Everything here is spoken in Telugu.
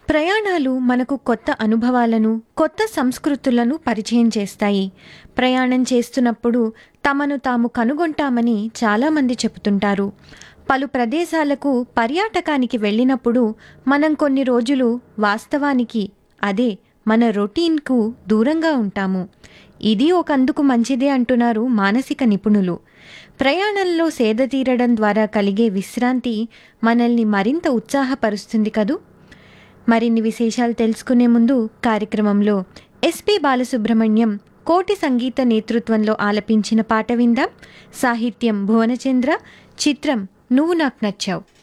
ప్రయాణాలు మనకు కొత్త అనుభవాలను కొత్త సంస్కృతులను పరిచయం చేస్తాయి ప్రయాణం చేస్తున్నప్పుడు తమను తాము కనుగొంటామని చాలామంది చెబుతుంటారు పలు ప్రదేశాలకు పర్యాటకానికి వెళ్ళినప్పుడు మనం కొన్ని రోజులు వాస్తవానికి అదే మన రొటీన్కు దూరంగా ఉంటాము ఇది ఒకందుకు మంచిదే అంటున్నారు మానసిక నిపుణులు ప్రయాణంలో సేద తీరడం ద్వారా కలిగే విశ్రాంతి మనల్ని మరింత ఉత్సాహపరుస్తుంది కదూ మరిన్ని విశేషాలు తెలుసుకునే ముందు కార్యక్రమంలో ఎస్పి బాలసుబ్రహ్మణ్యం కోటి సంగీత నేతృత్వంలో ఆలపించిన పాట విందాం సాహిత్యం భువనచంద్ర చిత్రం నువ్వు నాకు నచ్చావు